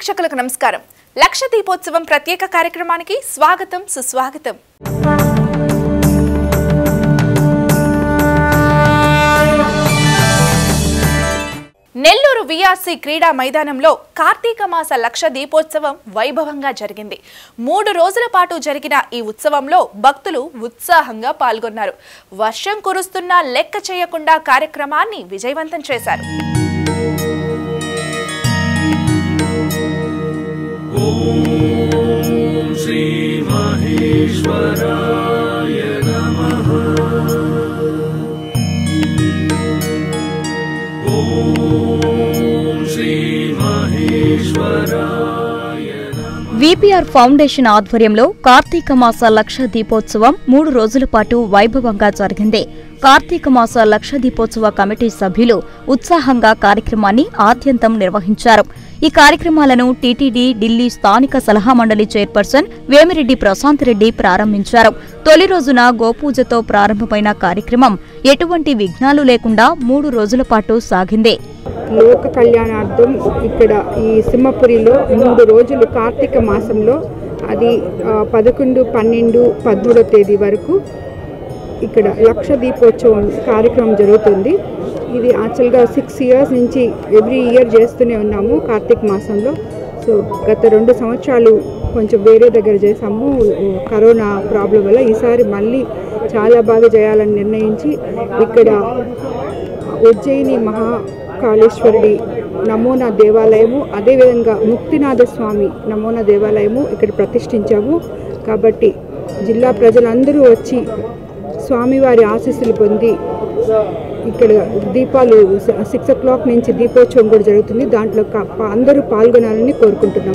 ప్రేక్షకులకు నమస్కారం లక్ష దీపోత్సవం ప్రత్యేక కార్యక్రమానికి స్వాగతం సుస్వాగతం నెల్లూరు విఆర్సీ క్రీడా మైదానంలో కార్తీక మాస లక్ష దీపోత్సవం వైభవంగా జరిగింది మూడు రోజుల పాటు జరిగిన ఈ ఉత్సవంలో భక్తులు ఉత్సాహంగా పాల్గొన్నారు వర్షం కురుస్తున్నా లెక్క చేయకుండా కార్యక్రమాన్ని విజయవంతం చేశారు విపిఆర్ ఫౌండేషన్ ఆధ్వర్యంలో కార్తీక మాస లక్ష దీపోత్సవం మూడు రోజుల పాటు వైభవంగా జరిగింది కార్తీక మాస లక్ష దీపోత్సవ కమిటీ సభ్యులు ఉత్సాహంగా కార్యక్రమాన్ని ఆద్యంతం నిర్వహించారు ఈ కార్యక్రమాలను టీటీడీ ఢిల్లీ స్థానిక సలహా మండలి చైర్పర్సన్ వేమిరెడ్డి ప్రశాంత్ రెడ్డి ప్రారంభించారు తొలి రోజున గోపూజతో ప్రారంభమైన కార్యక్రమం ఎటువంటి విఘ్నాలు లేకుండా మూడు రోజుల పాటు సాగింది లోక కళ్యాణార్థం ఇక్కడ ఈ సింహపురిలో మూడు రోజులు కార్తీక మాసంలో అది ఆ, పదకొండు పన్నెండు పదమూడో తేదీ వరకు ఇక్కడ లక్ష దీపోత్సవం కార్యక్రమం జరుగుతుంది ఇది యాక్చువల్గా సిక్స్ ఇయర్స్ నుంచి ఎవ్రీ ఇయర్ చేస్తూనే ఉన్నాము కార్తీక మాసంలో సో గత రెండు సంవత్సరాలు కొంచెం వేరే దగ్గర చేసాము కరోనా ప్రాబ్లం వల్ల ఈసారి మళ్ళీ చాలా బాగా చేయాలని నిర్ణయించి ఇక్కడ ఉజ్జయిని మహాకాళేశ్వరుడి నమూనా దేవాలయము అదేవిధంగా ముక్తినాథ స్వామి నమూనా దేవాలయము ఇక్కడ ప్రతిష్ఠించాము కాబట్టి జిల్లా ప్రజలందరూ వచ్చి స్వామివారి ఆశీస్సులు పొంది ఇక్కడ దీపాలు సిక్స్ ఓ క్లాక్ నుంచి దీపోత్సవం కూడా జరుగుతుంది దాంట్లో క- ప- అందరూ పాల్గొనాలని కోరుకుంటున్నాం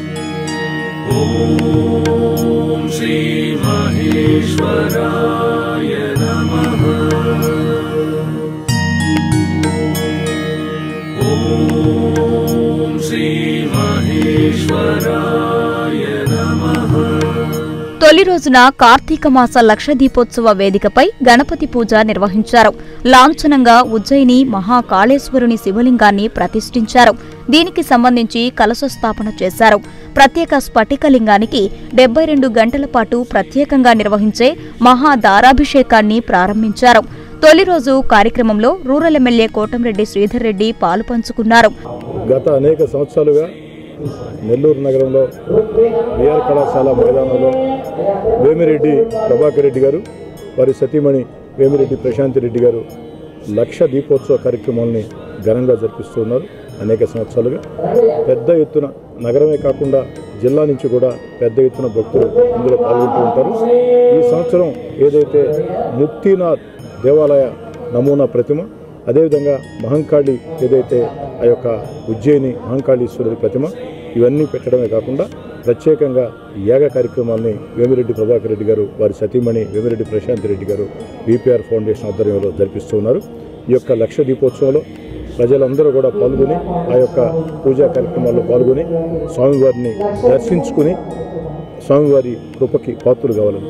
తొలి రోజున కార్తీక మాస లక్ష దీపోత్సవ వేదికపై గణపతి పూజ నిర్వహించారు లాంఛనంగా ఉజ్జయిని మహాకాళేశ్వరుని శివలింగాన్ని ప్రతిష్ఠించారు దీనికి సంబంధించి కలశ స్థాపన చేశారు ప్రత్యేక స్ఫటికలింగానికి డెబ్బై రెండు గంటల పాటు ప్రత్యేకంగా నిర్వహించే మహా దారాభిషేకాన్ని ప్రారంభించారు తొలి రోజు కార్యక్రమంలో రూరల్ ఎమ్మెల్యే కోటంరెడ్డి శ్రీధర్ రెడ్డి పాలు పంచుకున్నారు గత అనేక సంవత్సరాలుగా నెల్లూరు నగరంలో విఆర్ కళాశాల మైదానంలో వేమిరెడ్డి ప్రభాకర్ రెడ్డి గారు వారి సతీమణి వేమిరెడ్డి ప్రశాంత్ రెడ్డి గారు లక్ష దీపోత్సవ కార్యక్రమాల్ని ఘనంగా జరిపిస్తున్నారు అనేక సంవత్సరాలుగా పెద్ద ఎత్తున నగరమే కాకుండా జిల్లా నుంచి కూడా పెద్ద ఎత్తున భక్తులు ఇందులో పాల్గొంటూ ఉంటారు ఈ సంవత్సరం ఏదైతే ముక్తినాథ్ దేవాలయ నమూనా ప్రతిమ అదేవిధంగా మహంకాళి ఏదైతే ఆ యొక్క ఉజ్జయిని మహంకాళీశ్వరుడి ప్రతిమ ఇవన్నీ పెట్టడమే కాకుండా ప్రత్యేకంగా యాగ కార్యక్రమాల్ని వేమిరెడ్డి ప్రభాకర్ రెడ్డి గారు వారి సతీమణి వేమిరెడ్డి ప్రశాంత్ రెడ్డి గారు బీపీఆర్ ఫౌండేషన్ ఆధ్వర్యంలో జరిపిస్తూ ఉన్నారు ఈ యొక్క లక్ష దీపోత్సవంలో ప్రజలందరూ కూడా పాల్గొని ఆ యొక్క పూజా కార్యక్రమాల్లో పాల్గొని స్వామివారిని దర్శించుకుని స్వామివారి కృపకి పాత్రలు కావాలని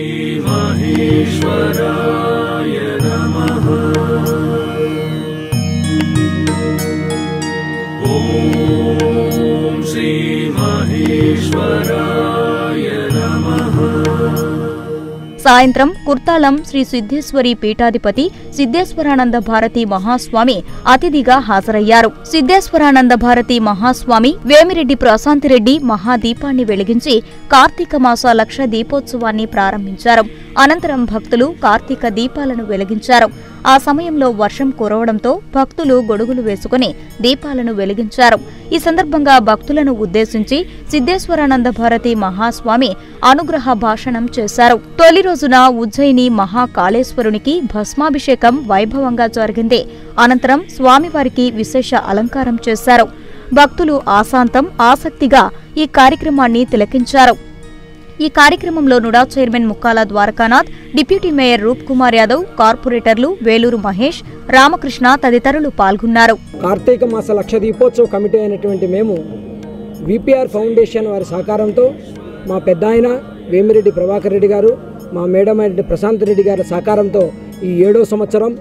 సాయంత్రం కుర్తాలం శ్రీ సిద్ధేశ్వరి పీఠాధిపతి సిద్ధేశ్వరానంద భారతి మహాస్వామి అతిథిగా హాజరయ్యారు సిద్ధేశ్వరానంద భారతి మహాస్వామి వేమిరెడ్డి ప్రశాంతిరెడ్డి మహాదీపాన్ని వెలిగించి కార్తీక మాస లక్ష దీపోత్సవాన్ని ప్రారంభించారు అనంతరం భక్తులు కార్తీక దీపాలను వెలిగించారు ఆ సమయంలో వర్షం కురవడంతో భక్తులు గొడుగులు వేసుకుని దీపాలను వెలిగించారు ఈ సందర్భంగా భక్తులను ఉద్దేశించి సిద్ధేశ్వరానంద భారతి మహాస్వామి అనుగ్రహ భాషణం చేశారు తొలి రోజున ఉజ్జయిని మహాకాళేశ్వరునికి భస్మాభిషేకం వైభవంగా జరిగింది అనంతరం స్వామివారికి విశేష అలంకారం చేశారు భక్తులు ఆశాంతం ఆసక్తిగా ఈ కార్యక్రమాన్ని తిలకించారు ఈ కార్యక్రమంలో NUDA chairman Mukkala Dwarakanath deputy mayor Roop Kumar Yadav కార్పొరేటర్లు వేలూరు మహేష్ రామకృష్ణ తదితరులు పాల్గొన్నారు కార్తీక మాస లక్ష దీపోత్సవ కమిటీ అయినటువంటి మేము విపిఆర్ ఫౌండేషన్ వారి సహకారంతో మా పెద్ద ఆయన వేమిరెడ్డి ప్రభాకర్ రెడ్డి గారు మా మేడం అయిన ప్రశాంత్ రెడ్డి గారి సహకారంతో ఈ ఏడో సంవత్సరం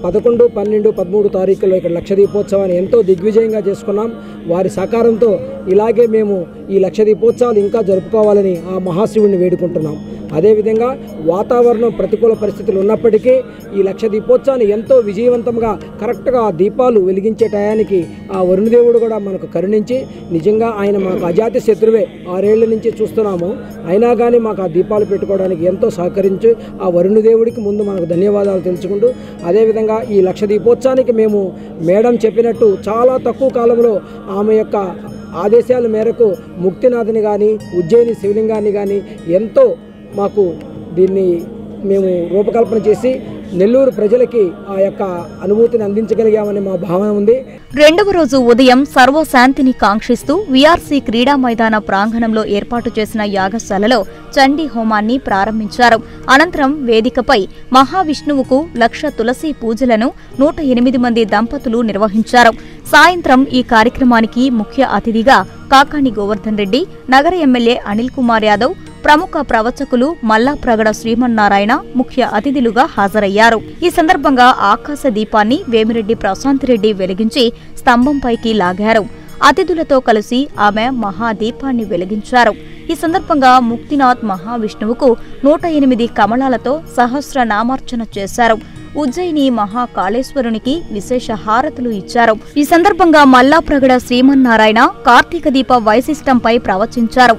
పదకొండు పన్నెండు పదమూడు తారీఖుల్లో ఇక్కడ లక్ష దీపోత్సవాన్ని ఎంతో దిగ్విజయంగా చేసుకున్నాం వారి సహకారంతో ఇలాగే మేము ఈ లక్ష దీపోత్సవాలు ఇంకా జరుపుకోవాలని ఆ మహాశివుడిని వేడుకుంటున్నాం అదేవిధంగా వాతావరణం ప్రతికూల పరిస్థితులు ఉన్నప్పటికీ ఈ లక్ష దీపోత్సవాన్ని ఎంతో విజయవంతంగా కరెక్ట్గా ఆ దీపాలు వెలిగించే టయానికి ఆ వరుణదేవుడు కూడా మనకు కరుణించి నిజంగా ఆయన మాకు అజాతి శత్రువే ఆరేళ్ల నుంచి చూస్తున్నాము అయినా కానీ మాకు ఆ దీపాలు పెట్టుకోవడానికి ఎంతో సహకరించి ఆ వరుణదేవుడికి ముందు మనకు ధన్యవాదాలు తెలుసుకుంటూ అదేవిధంగా ఈ లక్ష దీపోత్సవానికి మేము మేడం చెప్పినట్టు చాలా తక్కువ కాలంలో ఆమె యొక్క ఆదేశాల మేరకు ముక్తినాథ్ని కానీ ఉజ్జయిని శివలింగాన్ని కానీ ఎంతో మాకు దీన్ని మేము రూపకల్పన చేసి నెల్లూరు ప్రజలకి ఆ యొక్క అనుభూతిని అందించగలిగామని మా భావన ఉంది రెండవ రోజు ఉదయం సర్వశాంతిని కాంక్షిస్తూ వీఆర్సీ క్రీడా మైదాన ప్రాంగణంలో ఏర్పాటు చేసిన యాగశాలలో చండీ హోమాన్ని ప్రారంభించారు అనంతరం వేదికపై మహావిష్ణువుకు లక్ష తులసి పూజలను నూట ఎనిమిది మంది దంపతులు నిర్వహించారు సాయంత్రం ఈ కార్యక్రమానికి ముఖ్య అతిథిగా కాకాని గోవర్ధన్ రెడ్డి నగర ఎమ్మెల్యే అనిల్ కుమార్ యాదవ్ ప్రముఖ ప్రవచకులు మల్లా ప్రగడ శ్రీమన్నారాయణ ముఖ్య అతిథులుగా హాజరయ్యారు ఈ సందర్భంగా ఆకాశ దీపాన్ని వేమిరెడ్డి ప్రశాంత్ రెడ్డి వెలిగించి స్తంభంపైకి లాగారు అతిథులతో కలిసి ఆమె మహాదీపాన్ని వెలిగించారు ఈ సందర్భంగా ముక్తినాథ్ మహావిష్ణువుకు నూట ఎనిమిది కమలాలతో సహస్ర నామార్చన చేశారు ఉజ్జయిని మహాకాళేశ్వరునికి విశేష హారతులు ఇచ్చారు ఈ సందర్భంగా మల్లా ప్రగడ శ్రీమన్నారాయణ కార్తీక దీప వైశిష్టంపై ప్రవచించారు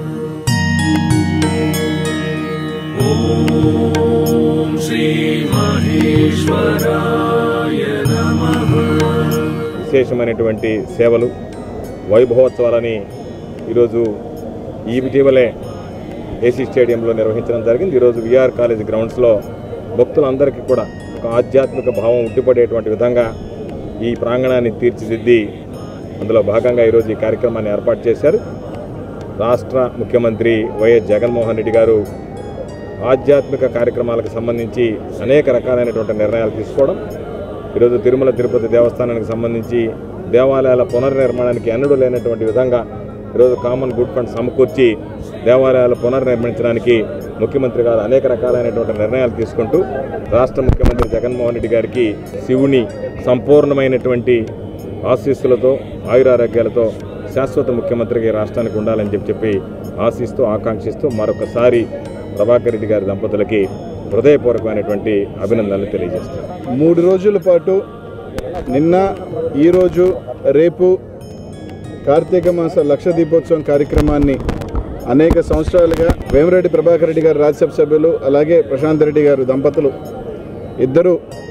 విశేషమైనటువంటి సేవలు వైభవోత్సవాలని ఈరోజు ఈ ఇటీవలే ఏసీ స్టేడియంలో నిర్వహించడం జరిగింది ఈరోజు విఆర్ కాలేజ్ గ్రౌండ్స్లో భక్తులందరికీ కూడా ఒక ఆధ్యాత్మిక భావం ఉట్టిపడేటువంటి విధంగా ఈ ప్రాంగణాన్ని తీర్చిదిద్ది అందులో భాగంగా ఈరోజు ఈ కార్యక్రమాన్ని ఏర్పాటు చేశారు రాష్ట్ర ముఖ్యమంత్రి వైఎస్ జగన్మోహన్ రెడ్డి గారు ఆధ్యాత్మిక కార్యక్రమాలకు సంబంధించి అనేక రకాలైనటువంటి నిర్ణయాలు తీసుకోవడం ఈరోజు తిరుమల తిరుపతి దేవస్థానానికి సంబంధించి దేవాలయాల పునర్నిర్మాణానికి ఎన్నడూ లేనటువంటి విధంగా ఈరోజు కామన్ గుడ్ ఫండ్ సమకూర్చి దేవాలయాలు పునర్నిర్మించడానికి ముఖ్యమంత్రి గారు అనేక రకాలైనటువంటి నిర్ణయాలు తీసుకుంటూ రాష్ట్ర ముఖ్యమంత్రి జగన్మోహన్ రెడ్డి గారికి శివుని సంపూర్ణమైనటువంటి ఆశీస్సులతో ఆయురారోగ్యాలతో శాశ్వత ముఖ్యమంత్రిగా ఈ రాష్ట్రానికి ఉండాలని చెప్పి చెప్పి ఆశిస్తూ ఆకాంక్షిస్తూ మరొకసారి ప్రభాకర్ రెడ్డి గారి దంపతులకి హృదయపూర్వకమైనటువంటి అభినందనలు తెలియజేస్తారు మూడు రోజుల పాటు నిన్న ఈరోజు రేపు కార్తీక మాస లక్ష దీపోత్సవం కార్యక్రమాన్ని అనేక సంవత్సరాలుగా వేమిరెడ్డి ప్రభాకర్ రెడ్డి గారు రాజ్యసభ సభ్యులు అలాగే ప్రశాంత్ రెడ్డి గారు దంపతులు ఇద్దరు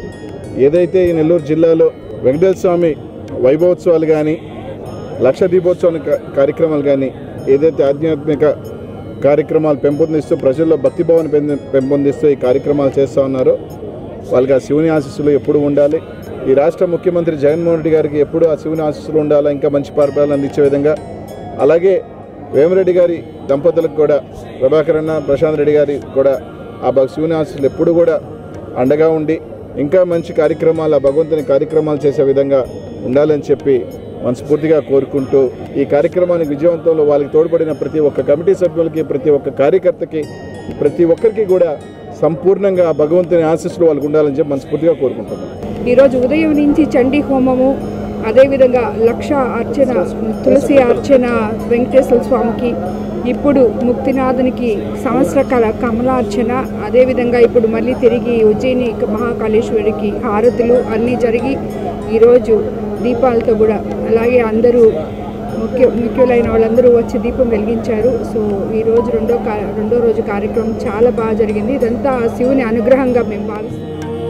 ఏదైతే ఈ నెల్లూరు జిల్లాలో వెంకటేశ్వర స్వామి వైభవోత్సవాలు కానీ లక్ష దీపోత్సవం కా- కార్యక్రమాలు కానీ ఏదైతే ఆధ్యాత్మిక కార్యక్రమాలు పెంపొందిస్తూ ప్రజల్లో భక్తిభావాన్ని పెంపొ- పెంపొందిస్తూ ఈ కార్యక్రమాలు చేస్తూ ఉన్నారో వాళ్ళకి ఆ శివుని ఆశీస్సులు ఎప్పుడు ఉండాలి ఈ రాష్ట్ర ముఖ్యమంత్రి జగన్మోహన్ రెడ్డి గారికి ఎప్పుడు ఆ శివుని ఆశీస్సులు ఉండాలా ఇంకా మంచి పరిపాలన అందించే విధంగా అలాగే వేమిరెడ్డి గారి దంపతులకు కూడా ప్రభాకర్ అన్న ప్రశాంత్ రెడ్డి గారి కూడా ఆ భగ- శివుని ఆశీస్సులు ఎప్పుడు కూడా అండగా ఉండి ఇంకా మంచి కార్యక్రమాలు ఆ భగవంతుని కార్యక్రమాలు చేసే విధంగా ఉండాలని చెప్పి మనస్ఫూర్తిగా కోరుకుంటూ ఈ కార్యక్రమానికి విజయవంతంలో వాళ్ళకి తోడ్పడిన ప్రతి ఒక్క కమిటీ సభ్యులకి ప్రతి ఒక్క కార్యకర్తకి ప్రతి ఒక్కరికి కూడా సంపూర్ణంగా ఆ భగవంతుని ఆశీస్సులు వాళ్ళకు ఉండాలని చెప్పి మనస్ఫూర్తిగా కోరుకుంటున్నాను ఈరోజు ఉదయం నుంచి చండీ హోమము అదేవిధంగా లక్ష అర్చన తులసి అర్చన వెంకటేశ్వర స్వామికి ఇప్పుడు ముక్తినాథునికి సంవత్సర కళ కమలార్చన అదేవిధంగా ఇప్పుడు మళ్ళీ తిరిగి ఉజ్జయిని మహాకాళేశ్వరికి హారతులు అన్నీ జరిగి ఈరోజు దీపాలతో కూడా అలాగే అందరూ ముఖ్య ముఖ్యులైన వాళ్ళందరూ వచ్చి దీపం వెలిగించారు సో ఈ రోజు రెండో కా రెండో రోజు కార్యక్రమం చాలా బాగా జరిగింది ఇదంతా శివుని అనుగ్రహంగా మేము భావిస్తాం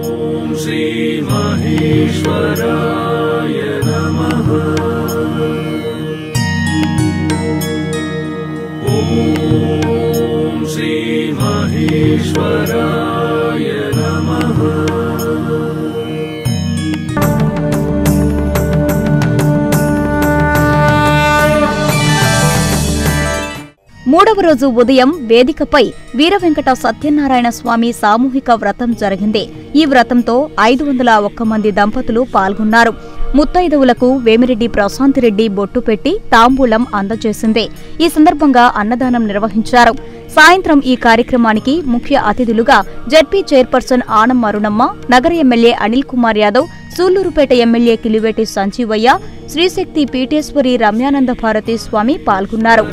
మూడవ రోజు ఉదయం వేదికపై వీరవెంకట సత్యనారాయణ స్వామి సామూహిక వ్రతం జరిగింది ఈ వ్రతంతో ఐదు వందల ఒక్క మంది దంపతులు పాల్గొన్నారు ముత్తైదువులకు వేమిరెడ్డి ప్రశాంత్ రెడ్డి బొట్టు పెట్టి తాంబూలం అందజేసింది ఈ సందర్భంగా అన్నదానం నిర్వహించారు సాయంత్రం ఈ కార్యక్రమానికి ముఖ్య అతిథులుగా జడ్పీ చైర్పర్సన్ ఆనం అరుణమ్మ నగర ఎమ్మెల్యే అనిల్ కుమార్ యాదవ్ సూళ్లూరుపేట ఎమ్మెల్యే కిలివేటి సంజీవయ్య శ్రీశక్తి పీఠేశ్వరి రమ్యానంద భారతి స్వామి పాల్గొన్నారు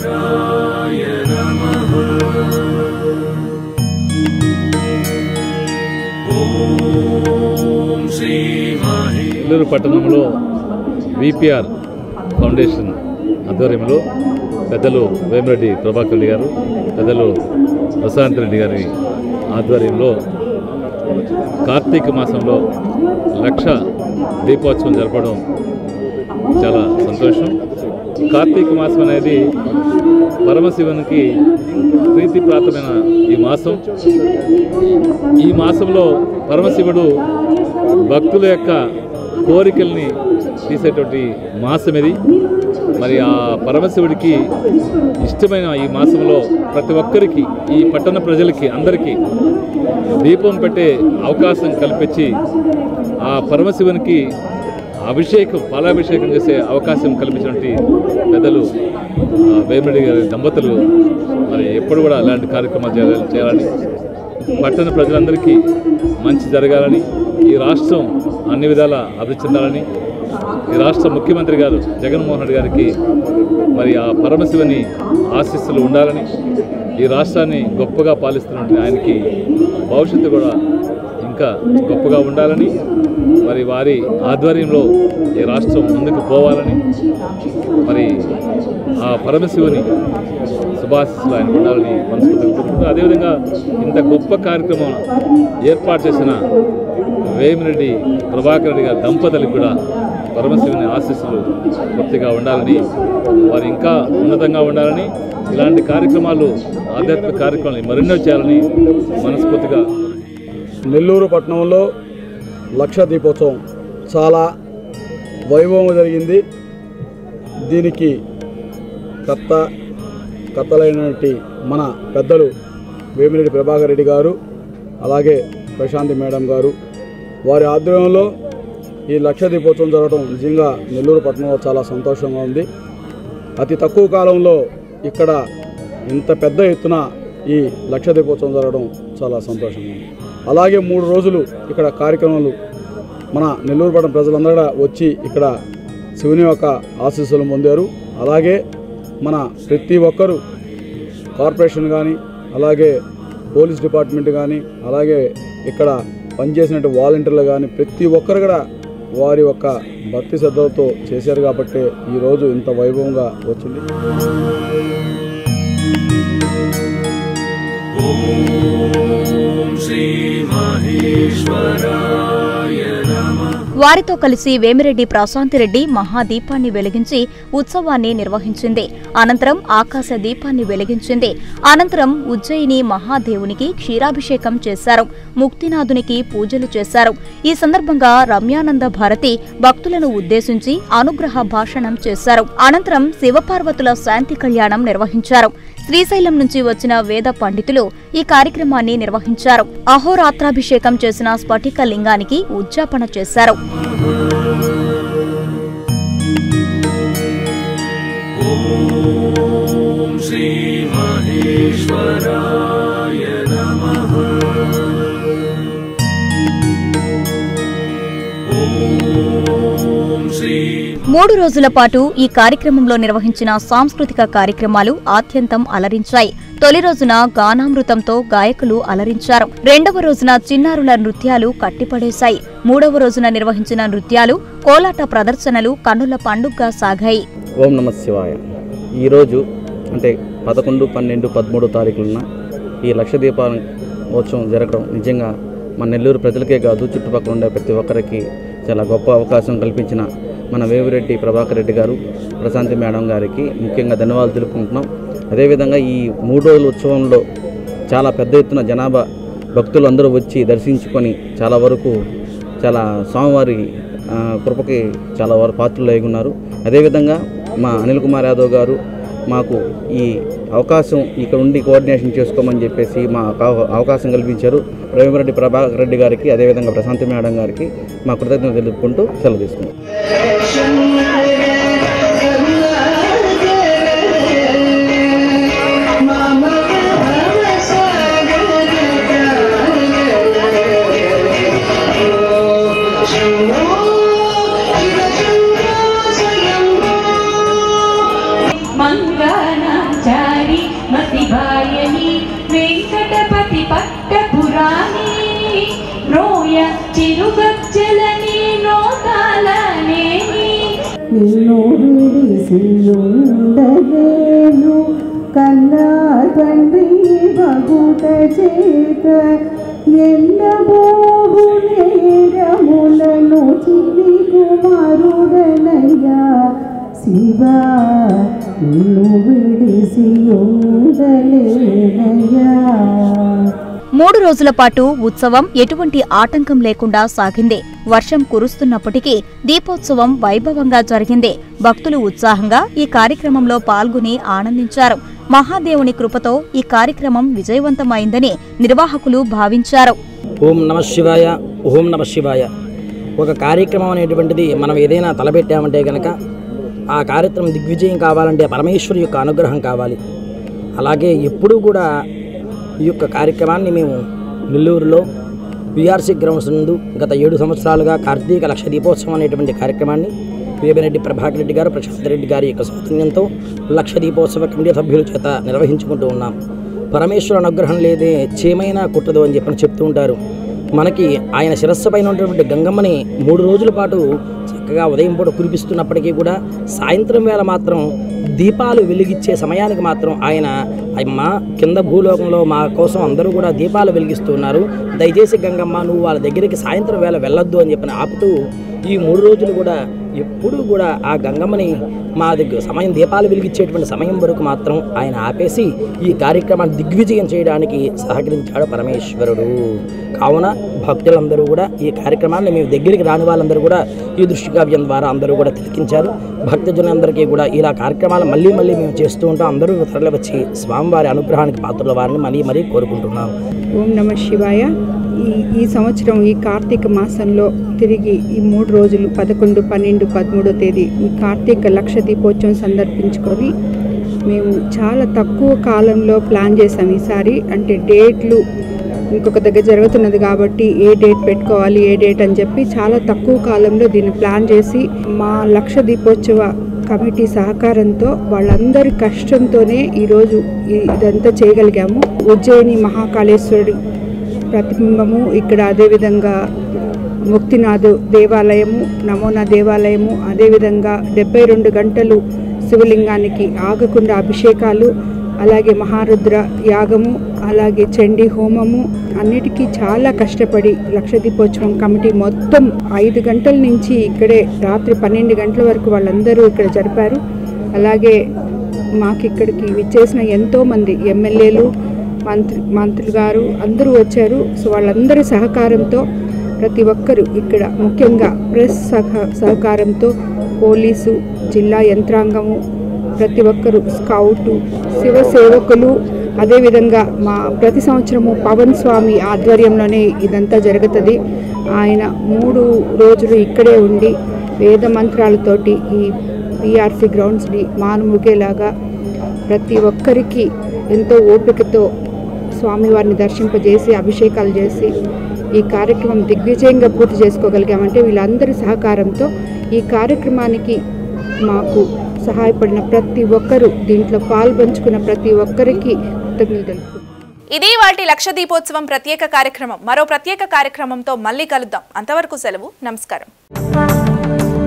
నెల్లూరు పట్టణంలో విపిఆర్ ఫౌండేషన్ ఆధ్వర్యంలో పెద్దలు వేమిరెడ్డి ప్రభాకర్ రెడ్డి గారు పెద్దలు ప్రశాంత్ రెడ్డి గారి ఆధ్వర్యంలో కార్తీక మాసంలో లక్ష దీపోత్సవం జరపడం చాలా సంతోషం కార్తీక మాసం అనేది పరమశివునికి ప్రీతిప్రాతమైన ఈ మాసం ఈ మాసంలో పరమశివుడు భక్తుల యొక్క కోరికల్ని తీసేటువంటి మాసం ఇది మరి ఆ పరమశివుడికి ఇష్టమైన ఈ మాసంలో ప్రతి ఒక్కరికి ఈ పట్టణ ప్రజలకి అందరికీ దీపం పెట్టే అవకాశం కల్పించి ఆ పరమశివునికి అభిషేకం పాలాభిషేకం చేసే అవకాశం కల్పించినటువంటి పెద్దలు ఆ, వేమిరెడ్డి గారి దంపతులు మరి ఎప్పుడు కూడా అలాంటి కార్యక్రమాలు చేయాలని చేయాలని పట్టణ ప్రజలందరికీ మంచి జరగాలని ఈ రాష్ట్రం అన్ని విధాల అభివృద్ధి చెందాలని ఈ రాష్ట్ర ముఖ్యమంత్రి గారు జగన్మోహన్ రెడ్డి గారికి మరి ఆ పరమశివుని ఆశీస్సులు ఉండాలని ఈ రాష్ట్రాన్ని గొప్పగా పాలిస్తున్నటువంటి ఆయనకి భవిష్యత్తు కూడా ఇంకా గొప్పగా ఉండాలని మరి వారి ఆధ్వర్యంలో ఈ రాష్ట్రం ముందుకు పోవాలని మరి ఆ పరమశివుని శుభాశిస్సులు ఆయన ఉండాలని మనస్ఫూర్తిగా కోరుకుంటూ అదేవిధంగా ఇంత గొప్ప కార్యక్రమం ఏర్పాటు చేసిన వేమిరెడ్డి ప్రభాకర్ రెడ్డి గారి దంపతులకు కూడా పరమశివుని ఆశీస్సులు పూర్తిగా ఉండాలని వారు ఇంకా ఉన్నతంగా ఉండాలని ఇలాంటి కార్యక్రమాలు ఆధ్యాత్మిక కార్యక్రమాలు మరెన్నో చేయాలని మనస్ఫూర్తిగా నెల్లూరు పట్టణంలో లక్ష దీపోత్సవం చాలా వైభవం జరిగింది దీనికి కర్త కర్తలైనటువంటి మన పెద్దలు వేమిరెడ్డి ప్రభాకర్ రెడ్డి గారు అలాగే ప్రశాంతి మేడం గారు వారి ఆధ్వర్యంలో ఈ లక్ష దీపోత్సవం జరగడం నిజంగా నెల్లూరు పట్టణంలో చాలా సంతోషంగా ఉంది అతి తక్కువ కాలంలో ఇక్కడ ఇంత పెద్ద ఎత్తున ఈ లక్ష దీపోత్సవం జరగడం చాలా సంతోషంగా ఉంది అలాగే మూడు రోజులు ఇక్కడ కార్యక్రమాలు మన నెల్లూరు పట్టణ ప్రజలందరూ కూడా వచ్చి ఇక్కడ శివుని యొక్క ఆశీస్సులు పొందారు అలాగే మన ప్రతి ఒక్కరూ కార్పొరేషన్ కానీ అలాగే పోలీస్ డిపార్ట్మెంట్ కానీ అలాగే ఇక్కడ పనిచేసినట్టు వాలంటీర్లు కానీ ప్రతి ఒక్కరు కూడా వారి యొక్క భక్తి శ్రద్ధలతో చేశారు కాబట్టి ఈరోజు ఇంత వైభవంగా వచ్చింది వారితో కలిసి వేమిరెడ్డి ప్రశాంతిరెడ్డి మహాదీపాన్ని వెలిగించి ఉత్సవాన్ని నిర్వహించింది అనంతరం ఆకాశ దీపాన్ని వెలిగించింది అనంతరం ఉజ్జయిని మహాదేవునికి క్షీరాభిషేకం చేశారు ముక్తినాథునికి పూజలు చేశారు ఈ సందర్భంగా రమ్యానంద భారతి భక్తులను ఉద్దేశించి అనుగ్రహ భాషణం చేశారు అనంతరం శివపార్వతుల శాంతి కళ్యాణం నిర్వహించారు శ్రీశైలం నుంచి వచ్చిన వేద పండితులు ఈ కార్యక్రమాన్ని నిర్వహించారు అహోరాత్రాభిషేకం చేసిన స్ఫటిక లింగానికి ఉజ్జాపన చేశారు మూడు రోజుల పాటు ఈ కార్యక్రమంలో నిర్వహించిన సాంస్కృతిక కార్యక్రమాలు ఆద్యంతం అలరించాయి తొలి రోజున గానామృతంతో గాయకులు అలరించారు రెండవ రోజున చిన్నారుల నృత్యాలు కట్టిపడేశాయి మూడవ రోజున నిర్వహించిన నృత్యాలు కోలాట ప్రదర్శనలు కన్నుల పండుగగా సాగాయి ఓం నమ శివాయ ఈరోజు అంటే పదకొండు పన్నెండు పదమూడు తారీఖులున్న ఈ లక్ష దీపాల ఉత్సవం జరగడం నిజంగా మన నెల్లూరు ప్రజలకే కాదు చుట్టుపక్కల ఉండే ప్రతి ఒక్కరికి చాలా గొప్ప అవకాశం కల్పించిన మన వేవిరెడ్డి ప్రభాకర్ రెడ్డి గారు ప్రశాంతి మేడం గారికి ముఖ్యంగా ధన్యవాదాలు తెలుపుకుంటున్నాం అదేవిధంగా ఈ మూడు రోజుల ఉత్సవంలో చాలా పెద్ద ఎత్తున జనాభా భక్తులు అందరూ వచ్చి దర్శించుకొని చాలా వరకు చాలా స్వామివారి ఆ, కృపకి చాలా వారు పాత్రలు అయి ఉన్నారు అదేవిధంగా మా అనిల్ కుమార్ యాదవ్ గారు మాకు ఈ అవకాశం ఇక్కడ ఉండి కోఆర్డినేషన్ చేసుకోమని చెప్పేసి మా అవ- అవకాశం కల్పించారు రవిరెడ్డి ప్రభాకర్ రెడ్డి గారికి అదేవిధంగా ప్రశాంతి మేడం గారికి మా కృతజ్ఞతలు తెలుపుకుంటూ సెలవు తీసుకున్నాం Mama, రోయ చిరుగజ్జలని నోతాలనేని నిన్ను విడిసియుండలేను కన్నా తండ్రి బగుట చేత ఎన్నబోగు నేరములను చిన్ని కుమారుడనయ్యా శివ నిన్ను విడిసియుండలేనయ్యా మూడు రోజుల పాటు ఉత్సవం ఎటువంటి ఆటంకం లేకుండా సాగింది వర్షం కురుస్తున్నప్పటికీ దీపోత్సవం వైభవంగా జరిగింది భక్తులు ఉత్సాహంగా ఈ కార్యక్రమంలో పాల్గొని ఆనందించారు మహాదేవుని కృపతో ఈ కార్యక్రమం విజయవంతమైందని నిర్వాహకులు భావించారు ఓం నమ శివాయ ఓం నమ శివాయ ఒక కార్యక్రమం అనేటువంటిది మనం ఏదైనా తలపెట్టామంటే కనుక ఆ కార్యక్రమం దిగ్విజయం కావాలంటే పరమేశ్వరు యొక్క అనుగ్రహం కావాలి అలాగే ఎప్పుడూ కూడా ఈ యొక్క కార్యక్రమాన్ని మేము నెల్లూరులో బీఆర్సీ గ్రౌండ్స్ నందు గత ఏడు సంవత్సరాలుగా కార్తీక లక్ష దీపోత్సవం అనేటువంటి కార్యక్రమాన్ని వేమిరెడ్డి ప్రభాకర్ రెడ్డి గారు ప్రశాంత్ రెడ్డి గారి యొక్క సౌజన్యంతో లక్ష దీపోత్సవ కమిటీ సభ్యుల చేత నిర్వహించుకుంటూ ఉన్నాం పరమేశ్వర అనుగ్రహం లేదే చేమైనా కుట్టదు అని చెప్పని చెప్తూ ఉంటారు మనకి ఆయన శిరస్సు పైన ఉన్నటువంటి గంగమ్మని మూడు రోజుల పాటు చక్కగా ఉదయం పూట కురిపిస్తున్నప్పటికీ కూడా సాయంత్రం వేళ మాత్రం దీపాలు వెలిగించే సమయానికి మాత్రం ఆయన అమ్మ కింద భూలోకంలో మా కోసం అందరూ కూడా దీపాలు వెలిగిస్తున్నారు దయచేసి గంగమ్మ నువ్వు వాళ్ళ దగ్గరికి సాయంత్రం వేళ వెళ్ళొద్దు అని చెప్పని ఆపుతూ ఈ మూడు రోజులు కూడా ఎప్పుడూ కూడా ఆ గంగమ్మని మా దగ్గర సమయం దీపాలు వెలిగించేటువంటి సమయం వరకు మాత్రం ఆయన ఆపేసి ఈ కార్యక్రమాన్ని దిగ్విజయం చేయడానికి సహకరించాడు పరమేశ్వరుడు కావున భక్తులందరూ కూడా ఈ కార్యక్రమాన్ని మేము దగ్గరికి రాని వాళ్ళందరూ కూడా ఈ దృష్టికావ్యం ద్వారా అందరూ కూడా తిలకించారు భక్తజనులందరికీ కూడా ఇలా కార్యక్రమాలు మళ్ళీ మళ్ళీ మేము చేస్తూ ఉంటాం అందరూ తరలి వచ్చి స్వామివారి అనుగ్రహానికి పాత్రల వారిని మరీ మరీ కోరుకుంటున్నాం ఓం నమ శివాయ ఈ ఈ సంవత్సరం ఈ కార్తీక మాసంలో తిరిగి ఈ మూడు రోజులు పదకొండు పన్నెండు పదమూడో తేదీ ఈ కార్తీక లక్ష దీపోత్సవం సందర్భించుకొని మేము చాలా తక్కువ కాలంలో ప్లాన్ చేసాం ఈసారి అంటే డేట్లు ఇంకొక దగ్గర జరుగుతున్నది కాబట్టి ఏ డేట్ పెట్టుకోవాలి ఏ డేట్ అని చెప్పి చాలా తక్కువ కాలంలో దీన్ని ప్లాన్ చేసి మా లక్ష దీపోత్సవ కమిటీ సహకారంతో వాళ్ళందరి కష్టంతోనే ఈరోజు ఈ- ఇదంతా చేయగలిగాము ఉజ్జయిని మహాకాళేశ్వరుడి ప్రతిబింబము ఇక్కడ అదేవిధంగా ముక్తినాథ్ దేవాలయము నమోనా దేవాలయము అదేవిధంగా డెబ్బై రెండు గంటలు శివలింగానికి ఆగకుండా అభిషేకాలు అలాగే మహారుద్ర యాగము అలాగే చండీ హోమము అన్నిటికీ చాలా కష్టపడి లక్ష దీపోత్సవం కమిటీ మొత్తం ఐదు గంటల నుంచి ఇక్కడే రాత్రి పన్నెండు గంటల వరకు వాళ్ళందరూ ఇక్కడ జరిపారు అలాగే మాకు ఇక్కడికి విచ్చేసిన ఎంతోమంది ఎమ్మెల్యేలు మంత్రి మంత్రులు గారు అందరూ వచ్చారు సో వాళ్ళందరి సహకారంతో ప్రతి ఒక్కరూ ఇక్కడ ముఖ్యంగా ప్రెస్ సహ సహకారంతో పోలీసు జిల్లా యంత్రాంగము ప్రతి ఒక్కరూ స్కౌటు శివ సేవకులు అదేవిధంగా మా ప్రతి సంవత్సరము పవన్ స్వామి ఆధ్వర్యంలోనే ఇదంతా జరుగుతుంది ఆయన మూడు రోజులు ఇక్కడే ఉండి వేద మంత్రాలతోటి ఈ పిఆర్సీ గ్రౌండ్స్ని మానుముగేలాగా ప్రతి ఒక్కరికి ఎంతో ఓపికతో స్వామివారిని దర్శింపజేసి అభిషేకాలు చేసి ఈ కార్యక్రమం దిగ్విజయంగా పూర్తి చేసుకోగలిగామంటే వీళ్ళందరి సహకారంతో ఈ కార్యక్రమానికి మాకు సహాయపడిన ప్రతి ఒక్కరూ దీంట్లో పాల్పంచుకున్న ప్రతి ఒక్కరికి కృతజ్ఞతలు తెలుపుతున్నాను ఇది వాటి లక్ష దీపోత్సవం ప్రత్యేక కార్యక్రమం మరో ప్రత్యేక కార్యక్రమంతో మళ్ళీ కలుద్దాం అంతవరకు సెలవు నమస్కారం